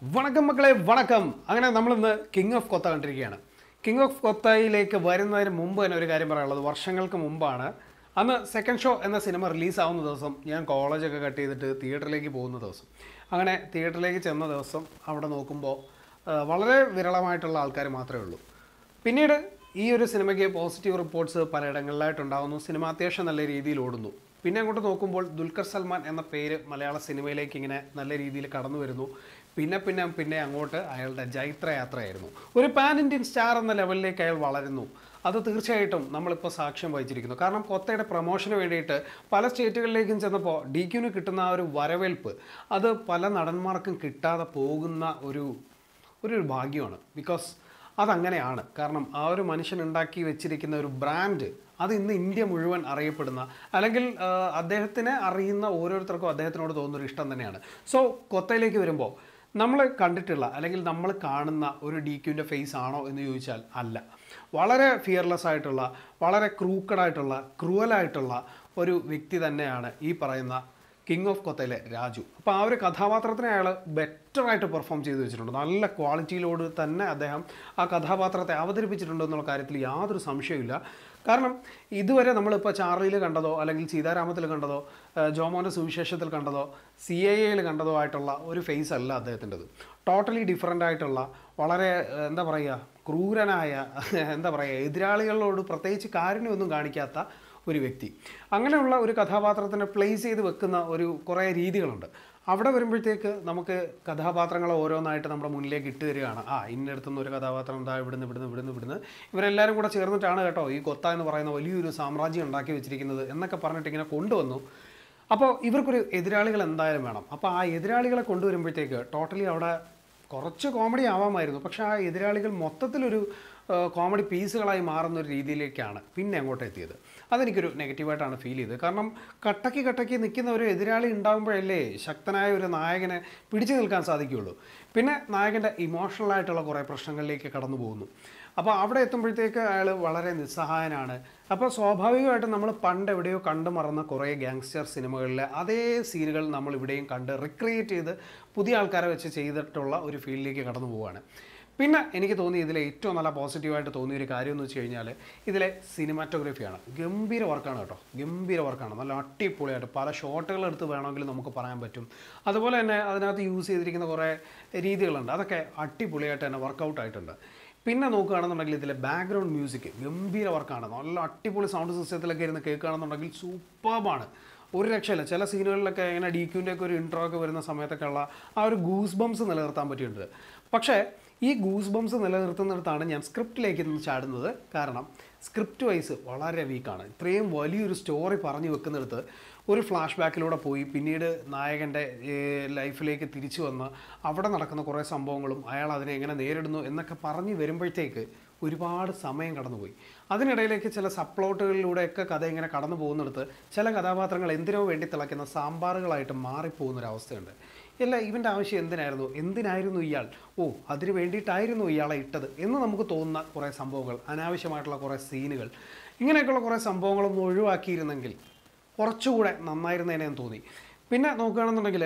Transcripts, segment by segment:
വണക്കം മക്കളെ വണക്കം അങ്ങനെ നമ്മളിന്ന് കിങ് ഓഫ് കൊത്ത കണ്ടിരിക്കുകയാണ് കിങ് ഓഫ് കൊത്തയിലേക്ക് വരുന്നതിന് മുമ്പ് തന്നെ ഒരു കാര്യം പറയാനുള്ളത് വർഷങ്ങൾക്ക് മുമ്പാണ് അന്ന് സെക്കൻഡ് ഷോ എന്ന സിനിമ റിലീസാവുന്ന ദിവസം ഞാൻ കോളേജൊക്കെ കട്ട് ചെയ്തിട്ട് തിയേറ്ററിലേക്ക് പോകുന്ന ദിവസം അങ്ങനെ തിയേറ്ററിലേക്ക് ചെന്ന ദിവസം അവിടെ നോക്കുമ്പോൾ ആ, വളരെ വിരളമായിട്ടുള്ള ആൾക്കാർ മാത്രമേ ഉള്ളൂ പിന്നീട് ഈ ഒരു സിനിമയ്ക്ക് പോസിറ്റീവ് റിപ്പോർട്ട്സ് പലയിടങ്ങളിലായിട്ടുണ്ടാകുന്നു സിനിമ അത്യാവശ്യം നല്ല രീതിയിൽ ഓടുന്നു പിന്നെ അങ്ങോട്ട് നോക്കുമ്പോൾ ദുൽഖർ സൽമാൻ എന്ന പേര് മലയാള സിനിമയിലേക്ക് ഇങ്ങനെ നല്ല രീതിയിൽ കടന്നു വരുന്നു പിന്നെ പിന്നെ പിന്നെ അങ്ങോട്ട് അയാളുടെ ജൈത്രയാത്രയായിരുന്നു ഒരു പാൻ ഇന്ത്യൻ സ്റ്റാർ എന്ന ലെവലിലേക്ക് അയാൾ വളരുന്നു അത് തീർച്ചയായിട്ടും നമ്മളിപ്പോൾ സാക്ഷ്യം വഹിച്ചിരിക്കുന്നു കാരണം കൊത്തയുടെ പ്രൊമോഷന് വേണ്ടിയിട്ട് പല സ്റ്റേറ്റുകളിലേക്കും ചെന്നപ്പോൾ ഡി ക്യൂന് കിട്ടുന്ന ആ ഒരു വരവേൽപ്പ് അത് പല നടന്മാർക്കും കിട്ടാതെ പോകുന്ന ഒരു ഒരു ഭാഗ്യമാണ് ബിക്കോസ് അതങ്ങനെയാണ് കാരണം ആ ഒരു മനുഷ്യൻ ഉണ്ടാക്കി വെച്ചിരിക്കുന്ന ഒരു ബ്രാൻഡ് അത് ഇന്ന് ഇന്ത്യ മുഴുവൻ അറിയപ്പെടുന്ന അല്ലെങ്കിൽ ആ, അദ്ദേഹത്തിനെ അറിയുന്ന ഓരോരുത്തർക്കും അദ്ദേഹത്തിനോട് തോന്നുന്നൊരു ഇഷ്ടം തന്നെയാണ് സോ കൊത്തയിലേക്ക് വരുമ്പോൾ നമ്മൾ കണ്ടിട്ടുള്ള അല്ലെങ്കിൽ നമ്മൾ കാണുന്ന ഒരു ഡി ക്യൂൻ്റെ ഫേസ് ആണോ എന്ന് ചോദിച്ചാൽ അല്ല വളരെ ഫിയർലെസ് ആയിട്ടുള്ള വളരെ ക്രൂക്കഡായിട്ടുള്ള ക്രൂവലായിട്ടുള്ള ഒരു വ്യക്തി തന്നെയാണ് ഈ പറയുന്ന കിങ് ഓഫ് കൊത്തയിലെ രാജു അപ്പോൾ ആ ഒരു കഥാപാത്രത്തിനെ അയാൾ ബെറ്ററായിട്ട് പെർഫോം ചെയ്ത് വെച്ചിട്ടുണ്ട് നല്ല ക്വാളിറ്റിയിലോട് തന്നെ അദ്ദേഹം ആ കഥാപാത്രത്തെ അവതരിപ്പിച്ചിട്ടുണ്ട് എന്നുള്ള കാര്യത്തിൽ യാതൊരു സംശയമില്ല കാരണം ഇതുവരെ നമ്മളിപ്പോൾ ചാർലിയിൽ കണ്ടതോ അല്ലെങ്കിൽ സീതാരാമത്തിൽ കണ്ടതോ ആ, ജോമോൻ്റെ സുവിശേഷത്തിൽ കണ്ടതോ സി ഐ എയിൽ കണ്ടതോ ആയിട്ടുള്ള ഒരു ഫേസ് അല്ല അദ്ദേഹത്തിൻ്റെത് ടോട്ടലി ഡിഫറെൻ്റ് ആയിട്ടുള്ള വളരെ ആ, എന്താ പറയുക ക്രൂരനായ എന്താ പറയുക എതിരാളികളോട് പ്രത്യേകിച്ച് കാരുണ്യമൊന്നും കാണിക്കാത്ത ഒരു വ്യക്തി അങ്ങനെയുള്ള ഒരു കഥാപാത്രത്തിനെ പ്ലേസ് ചെയ്ത് വെക്കുന്ന ഒരു കുറേ രീതികളുണ്ട് അവിടെ വരുമ്പോഴത്തേക്ക് നമുക്ക് കഥാപാത്രങ്ങളെ ഓരോന്നായിട്ട് നമ്മുടെ മുന്നിലേക്ക് ഇട്ട് തരികയാണ് ആ ഇന്നടുത്തുനിന്ന് ഒരു കഥാപാത്രം എന്താ ഇവിടുന്ന് ഇവിടുന്ന് ഇവിടുന്ന് ഇവിടുന്ന് ഇവരെല്ലാവരും കൂടെ ചേർന്നിട്ടാണ് കേട്ടോ ഈ കൊത്ത എന്ന് പറയുന്ന വലിയൊരു സാമ്രാജ്യം ഉണ്ടാക്കി വെച്ചിരിക്കുന്നത് എന്നൊക്കെ പറഞ്ഞിട്ട് ഇങ്ങനെ കൊണ്ടുവന്നു അപ്പോൾ ഇവർക്കൊരു എതിരാളികൾ എന്തായാലും വേണം അപ്പോൾ ആ എതിരാളികളെ കൊണ്ടുവരുമ്പോഴത്തേക്ക് ടോട്ടലി അവിടെ കുറച്ച് കോമഡി ആവാമായിരുന്നു പക്ഷേ ആ എതിരാളികൾ മൊത്തത്തിലൊരു ആ, കോമഡി പീസുകളായി മാറുന്ന ഒരു രീതിയിലേക്കാണ് പിന്നെ അങ്ങോട്ട് എത്തിയത് അതെനിക്കൊരു നെഗറ്റീവായിട്ടാണ് ഫീൽ ചെയ്തത് കാരണം കട്ടക്ക് കട്ടക്ക് നിൽക്കുന്ന ഒരു എതിരാളി ഉണ്ടാകുമ്പോഴല്ലേ ശക്തനായ ഒരു നായകനെ പിടിച്ചു നിൽക്കാൻ സാധിക്കുകയുള്ളൂ പിന്നെ നായകൻ്റെ ഇമോഷണലായിട്ടുള്ള കുറേ പ്രശ്നങ്ങളിലേക്ക് കടന്നു പോകുന്നു അപ്പോൾ അവിടെ എത്തുമ്പോഴത്തേക്ക് അയാൾ വളരെ നിസ്സഹായനാണ് അപ്പോൾ സ്വാഭാവികമായിട്ടും നമ്മൾ പണ്ട് എവിടെയോ കണ്ടു മറന്ന കുറേ ഗാങ്സ്റ്റർ സിനിമകളിലെ അതേ സീനുകൾ നമ്മൾ ഇവിടെയും കണ്ട് റിക്രിയേറ്റ് ചെയ്ത് പുതിയ ആൾക്കാരെ വെച്ച് ചെയ്തിട്ടുള്ള ഒരു ഫീൽഡിലേക്ക് കടന്നു പോവുകയാണ് പിന്നെ എനിക്ക് തോന്നി ഇതിലെ ഏറ്റവും നല്ല പോസിറ്റീവായിട്ട് തോന്നിയ ഒരു കാര്യം എന്ന് വെച്ച് കഴിഞ്ഞാൽ ഇതിലെ സിനിമാറ്റോഗ്രഫിയാണ് ഗംഭീര വർക്കാണ് കേട്ടോ ഗംഭീര വർക്കാണ് നല്ല അടിപൊളിയായിട്ട് പല ഷോട്ടുകൾ എടുത്ത് വേണമെങ്കിൽ നമുക്ക് പറയാൻ പറ്റും അതുപോലെ തന്നെ അതിനകത്ത് യൂസ് ചെയ്തിരിക്കുന്ന കുറേ രീതികളുണ്ട് അതൊക്കെ അടിപൊളിയായിട്ട് തന്നെ വർക്കൗട്ട് ആയിട്ടുണ്ട് പിന്നെ നോക്കുകയാണെന്നുണ്ടെങ്കിൽ ഇതിലെ ബാക്ക്ഗ്രൗണ്ട് മ്യൂസിക് ഗംഭീര വർക്കാണ് നല്ല അടിപൊളി സൗണ്ട് സിസ്റ്റത്തിലൊക്കെ ഇരുന്ന് കേൾക്കുകയാണെന്നുണ്ടെങ്കിൽ സൂപ്പർബാണ് ഒരു രക്ഷയില്ല ചില സീനുകളിലൊക്കെ ഇങ്ങനെ ഡി ക്യൂൻ്റെ ഒക്കെ ഒരു ഇൻട്രോ ഒക്കെ വരുന്ന സമയത്തൊക്കെ ഉള്ള ആ ഒരു ഗൂസ് ബംസ് നിലനിർത്താൻ പറ്റിയിട്ടുണ്ട് പക്ഷേ ഈ ഗൂസ് ബംസ് നിലനിർത്തുന്നിടത്താണ് ഞാൻ സ്ക്രിപ്റ്റിലേക്ക് നിന്ന് ചാടുന്നത് കാരണം സ്ക്രിപ്റ്റ് വൈസ് വളരെ വീക്കാണ് ഇത്രയും വലിയൊരു സ്റ്റോറി പറഞ്ഞു വെക്കുന്നിടത്ത് ഒരു ഫ്ലാഷ് ബാക്കിലൂടെ പോയി പിന്നീട് നായകൻ്റെ ലൈഫിലേക്ക് തിരിച്ചു വന്ന് അവിടെ നടക്കുന്ന കുറേ സംഭവങ്ങളും അയാൾ അതിനെ എങ്ങനെ നേരിടുന്നു എന്നൊക്കെ പറഞ്ഞു വരുമ്പോഴത്തേക്ക് ഒരുപാട് സമയം കടന്നുപോയി അതിനിടയിലേക്ക് ചില സപ്ലോട്ടുകളിലൂടെയൊക്കെ കഥ ഇങ്ങനെ കടന്നു പോകുന്നിടത്ത് ചില കഥാപാത്രങ്ങൾ എന്തിനോ വേണ്ടി തിളയ്ക്കുന്ന സാമ്പാറുകളായിട്ട് മാറിപ്പോകുന്നൊരവസ്ഥയുണ്ട് അല്ല ഇവൻ്റെ ആവശ്യം എന്തിനായിരുന്നു എന്തിനായിരുന്നു ഇയാൾ ഓ അതിന് വേണ്ടിയിട്ടായിരുന്നു ഇയാളെ ഇട്ടത് എന്ന് നമുക്ക് തോന്നുന്ന കുറേ സംഭവങ്ങൾ അനാവശ്യമായിട്ടുള്ള കുറേ സീനുകൾ ഇങ്ങനെയൊക്കെയുള്ള കുറേ സംഭവങ്ങളൊന്നും ഒഴിവാക്കിയിരുന്നെങ്കിൽ കുറച്ചുകൂടെ നന്നായിരുന്നേനെ എന്ന് തോന്നി പിന്നെ നോക്കുകയാണെന്നുണ്ടെങ്കിൽ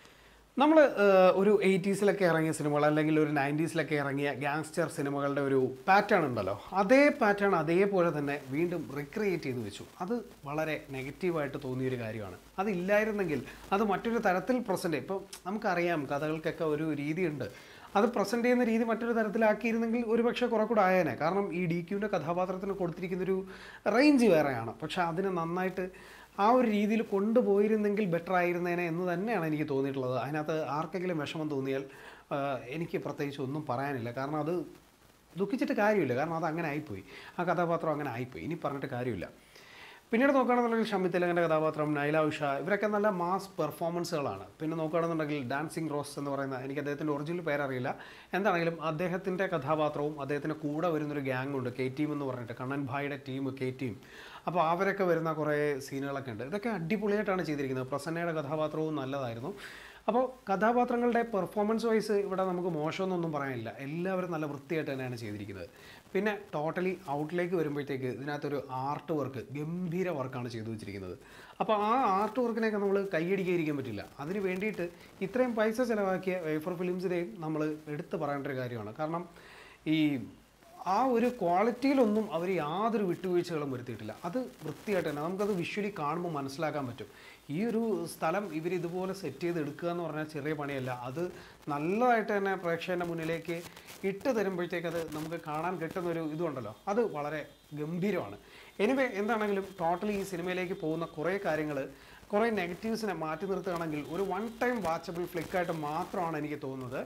നമ്മൾ ഒരു എയ്റ്റീസിലൊക്കെ ഇറങ്ങിയ സിനിമകൾ അല്ലെങ്കിൽ ഒരു നയൻറ്റീസിലൊക്കെ ഇറങ്ങിയ ഗാങ്സ്റ്റർ സിനിമകളുടെ ഒരു പാറ്റേൺ ഉണ്ടല്ലോ അതേ പാറ്റേൺ അതേപോലെ തന്നെ വീണ്ടും റിക്രിയേറ്റ് ചെയ്ത് വെച്ചു അത് വളരെ നെഗറ്റീവായിട്ട് തോന്നിയൊരു കാര്യമാണ് അതില്ലായിരുന്നെങ്കിൽ അത് മറ്റൊരു തരത്തിൽ പ്രസൻറ്റ് ഇപ്പം നമുക്കറിയാം കഥകൾക്കൊക്കെ ഒരു രീതിയുണ്ട് അത് പ്രസൻറ്റ് ചെയ്യുന്ന രീതി മറ്റൊരു തരത്തിലാക്കിയിരുന്നെങ്കിൽ ഒരുപക്ഷെ കുറെ കൂടെ ആയേനെ കാരണം ഈ ഡി ക്യൂവിൻ്റെ കഥാപാത്രത്തിന് കൊടുത്തിരിക്കുന്നൊരു റേഞ്ച് വേറെയാണ് പക്ഷെ അതിനെ നന്നായിട്ട് ആ ഒരു രീതിയിൽ കൊണ്ടുപോയിരുന്നെങ്കിൽ ബെറ്റർ ആയിരുന്നേനെ എന്ന് തന്നെയാണ് എനിക്ക് തോന്നിയിട്ടുള്ളത് അതിനകത്ത് ആർക്കെങ്കിലും വിഷമം തോന്നിയാൽ ആ, എനിക്ക് പ്രത്യേകിച്ച് ഒന്നും പറയാനില്ല കാരണം അത് ദുഃഖിച്ചിട്ട് കാര്യമില്ല കാരണം അത് അങ്ങനെ ആയിപ്പോയി ആ കഥാപാത്രം അങ്ങനെ ആയിപ്പോയി ഇനി പറഞ്ഞിട്ട് കാര്യമില്ല പിന്നീട് നോക്കുകയാണെന്നുണ്ടെങ്കിൽ ഷമി തിലകൻ്റെ കഥാപാത്രം നൈല ഉഷ ഇവരൊക്കെ നല്ല മാസ് പെർഫോമൻസുകളാണ് പിന്നെ നോക്കുകയാണെന്നുണ്ടെങ്കിൽ ഡാൻസിങ് റോസ് എന്ന് പറയുന്ന എനിക്ക് അദ്ദേഹത്തിൻ്റെ ഒറിജിനൽ പേരറിയില്ല എന്താണെങ്കിലും അദ്ദേഹത്തിൻ്റെ കഥാപാത്രവും അദ്ദേഹത്തിൻ്റെ കൂടെ വരുന്നൊരു ഗ്യാങ് ഉണ്ട് കെ ടീം എന്ന് പറഞ്ഞിട്ട് കണ്ണൻ ഭായിയുടെ ടീം കെ ടീം അപ്പോൾ അവരൊക്കെ വരുന്ന കുറേ സീനുകളൊക്കെ ഉണ്ട് ഇതൊക്കെ അടിപൊളിയായിട്ടാണ് ചെയ്തിരിക്കുന്നത് പ്രസന്നയുടെ കഥാപാത്രവും നല്ലതായിരുന്നു അപ്പോൾ കഥാപാത്രങ്ങളുടെ പെർഫോമൻസ് വൈസ് ഇവിടെ നമുക്ക് മോശമൊന്നും പറയാനില്ല എല്ലാവരും നല്ല വൃത്തിയായിട്ട് തന്നെയാണ് ചെയ്തിരിക്കുന്നത് പിന്നെ ടോട്ടലി ഔട്ടിലേക്ക് വരുമ്പോഴത്തേക്ക് ഇതിനകത്തൊരു ആർട്ട് വർക്ക് ഗംഭീര വർക്കാണ് ചെയ്തു വെച്ചിരിക്കുന്നത് അപ്പോൾ ആ ആർട്ട് വർക്കിനെയൊക്കെ നമ്മൾ കൈയടിക്കാതിരിക്കാൻ പറ്റില്ല അതിന് വേണ്ടിയിട്ട് ഇത്രയും പൈസ ചിലവാക്കിയ വേഫർ ഫിലിംസിനെയും നമ്മൾ എടുത്തു പറയേണ്ട ഒരു കാര്യമാണ് കാരണം ഈ ആ ഒരു ക്വാളിറ്റിയിലൊന്നും അവർ യാതൊരു വിട്ടുവീഴ്ചകളും വരുത്തിയിട്ടില്ല അത് വൃത്തിയായിട്ട് തന്നെ നമുക്കത് വിഷ്വലി കാണുമ്പോൾ മനസ്സിലാക്കാൻ പറ്റും ഈ ഒരു സ്ഥലം ഇവർ ഇതുപോലെ സെറ്റ് ചെയ്ത് എടുക്കുക എന്ന് പറഞ്ഞാൽ ചെറിയ പണിയല്ല അത് നല്ലതായിട്ട് തന്നെ പ്രേക്ഷകൻ്റെ മുന്നിലേക്ക് ഇട്ട് തരുമ്പോഴത്തേക്ക് അത് നമുക്ക് കാണാൻ കിട്ടുന്ന ഒരു ഇതുണ്ടല്ലോ അത് വളരെ ഗംഭീരമാണ് എനിവേ എന്താണെങ്കിലും ടോട്ടലി ഈ സിനിമയിലേക്ക് പോകുന്ന കുറേ കാര്യങ്ങൾ കുറേ നെഗറ്റീവ്സിനെ മാറ്റി നിർത്തുകയാണെങ്കിൽ ഒരു വൺ ടൈം വാച്ചബിൾ ഫ്ലിക്കായിട്ട് മാത്രമാണ് എനിക്ക് തോന്നുന്നത്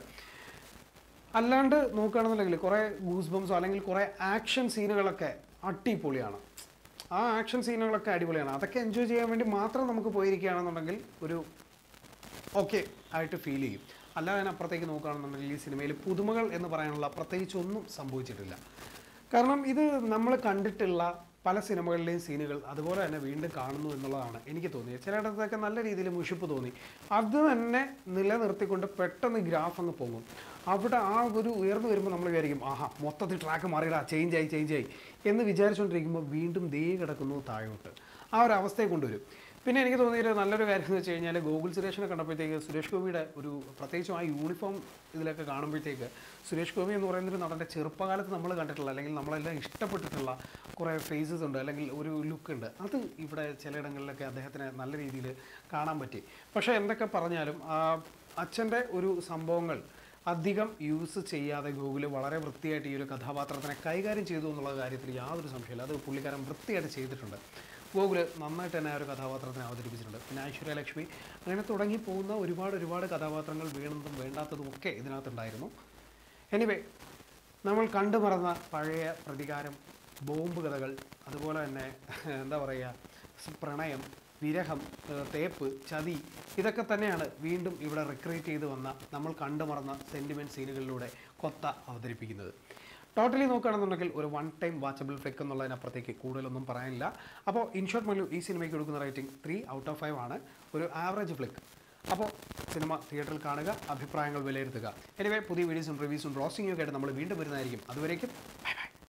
അല്ലാണ്ട് നോക്കുകയാണെന്നുണ്ടെങ്കിൽ കുറേ ഗൂസ് ബംസോ അല്ലെങ്കിൽ കുറേ ആക്ഷൻ സീനുകളൊക്കെ അടിപൊളിയാണ് ആ ആക്ഷൻ സീനുകളൊക്കെ അടിപൊളിയാണ് അതൊക്കെ എൻജോയ് ചെയ്യാൻ വേണ്ടി മാത്രം നമുക്ക് പോയിരിക്കുകയാണെന്നുണ്ടെങ്കിൽ ഒരു ഓക്കെ ആയിട്ട് ഫീൽ ചെയ്യും അല്ലാതെ തന്നെ അപ്പുറത്തേക്ക് നോക്കുകയാണെന്നുണ്ടെങ്കിൽ ഈ സിനിമയിൽ പുതുമകൾ എന്ന് പറയാനുള്ള പ്രത്യേകിച്ച് ഒന്നും സംഭവിച്ചിട്ടില്ല കാരണം ഇത് നമ്മൾ കണ്ടിട്ടുള്ള പല സിനിമകളിലെയും സീനുകൾ അതുപോലെ തന്നെ വീണ്ടും കാണുന്നു എന്നുള്ളതാണ് എനിക്ക് തോന്നിയത് ചിലയിടത്തൊക്കെ നല്ല രീതിയിൽ മുഷിപ്പ് തോന്നി അത് തന്നെ നിലനിർത്തിക്കൊണ്ട് പെട്ടെന്ന് ഗ്രാഫ് അങ്ങ് പോകും അവിടെ ആ ഒരു ഉയർന്നു വരുമ്പോൾ നമ്മൾ വിചാരിക്കും ആഹാ മൊത്തത്തിൽ ട്രാക്ക് മാറിയിടാ ചേഞ്ച് ആയി ചേഞ്ച് ആയി എന്ന് വിചാരിച്ചുകൊണ്ടിരിക്കുമ്പോൾ വീണ്ടും ദേ കിടക്കുന്നു താഴോട്ട് ആ ഒരു അവസ്ഥയെ കൊണ്ടുവരും പിന്നെ എനിക്ക് തോന്നിയൊരു നല്ലൊരു കാര്യം എന്ന് വെച്ച് കഴിഞ്ഞാൽ ഗോകുൽ സുരേഷിനെ കണ്ടപ്പോഴത്തേക്ക് സുരേഷ് ഗോപിയുടെ ഒരു പ്രത്യേകിച്ചും ആ യൂണിഫോം ഇതിലൊക്കെ കാണുമ്പോഴത്തേക്ക് സുരേഷ് ഗോപി എന്ന് പറയുന്നൊരു നടൻ്റെ ചെറുപ്പകാലത്ത് നമ്മൾ കണ്ടിട്ടുള്ള അല്ലെങ്കിൽ നമ്മളെല്ലാം ഇഷ്ടപ്പെട്ടിട്ടുള്ള കുറേ ഫേസസ് ഉണ്ട് അല്ലെങ്കിൽ ഒരു ലുക്ക് ഉണ്ട് അത് ഇവിടെ ചിലയിടങ്ങളിലൊക്കെ അദ്ദേഹത്തിന് നല്ല രീതിയിൽ കാണാൻ പറ്റി പക്ഷേ എന്തൊക്കെ പറഞ്ഞാലും ആ അച്ഛൻ്റെ ഒരു സംഭവങ്ങൾ അധികം യൂസ് ചെയ്യാതെ ഗൂഗിൾ വളരെ വൃത്തിയായിട്ട് ഈ ഒരു കഥാപാത്രത്തിനെ കൈകാര്യം ചെയ്തു എന്നുള്ള കാര്യത്തിൽ യാതൊരു സംശയമില്ല അത് പുള്ളിക്കാരൻ വൃത്തിയായിട്ട് ചെയ്തിട്ടുണ്ട് ഗൂഗിൾ നന്നായിട്ട് തന്നെ ആ ഒരു കഥാപാത്രത്തിനെ അവതരിപ്പിച്ചിട്ടുണ്ട് പിന്നെ ഐശ്വര്യ ലക്ഷ്മി അങ്ങനെ തുടങ്ങി പോകുന്ന ഒരുപാട് ഒരുപാട് കഥാപാത്രങ്ങൾ വേണ്ടതും വേണ്ടാത്തതും ഒക്കെ ഇതിനകത്തുണ്ടായിരുന്നു എനിവേ നമ്മൾ കണ്ടു മറന്ന പഴയ പ്രതികാരം ബോംബ് കഥകൾ അതുപോലെ തന്നെ എന്താ പറയുക പ്രണയം വിരഹം ഏഹ് തേപ്പ് ചതി ഇതൊക്കെ തന്നെയാണ് വീണ്ടും ഇവിടെ റിക്രിയേറ്റ് ചെയ്ത് വന്ന നമ്മൾ കണ്ടു മറന്ന സെൻറ്റിമെൻറ്റ് സീനുകളിലൂടെ കൊത്ത അവതരിപ്പിക്കുന്നത് ടോട്ടലി നോക്കുകയാണെന്നുണ്ടെങ്കിൽ ഒരു വൺ ടൈം വാച്ചബിൾ ഫ്ലിക്ക് എന്നുള്ളതിനപ്പുറത്തേക്ക് കൂടുതലൊന്നും പറയാനില്ല അപ്പോൾ ഇൻഷോർട്ട് മല്ലു ഈ സിനിമയ്ക്ക് കൊടുക്കുന്ന rating three out of five ആണ് ഒരു ആവറേജ് ഫ്ലിക്ക് അപ്പോൾ സിനിമ തിയേറ്ററിൽ കാണുക അഭിപ്രായങ്ങൾ വിലയിരുത്തുക എനിവേ പുതിയ വീഡിയോസും റിവ്യൂസും റോസ്റ്റിംഗും ഒക്കെ ആയിട്ട് നമ്മൾ വീണ്ടും വരുന്നതായിരിക്കും അതുവരേക്കും ബൈ ബൈ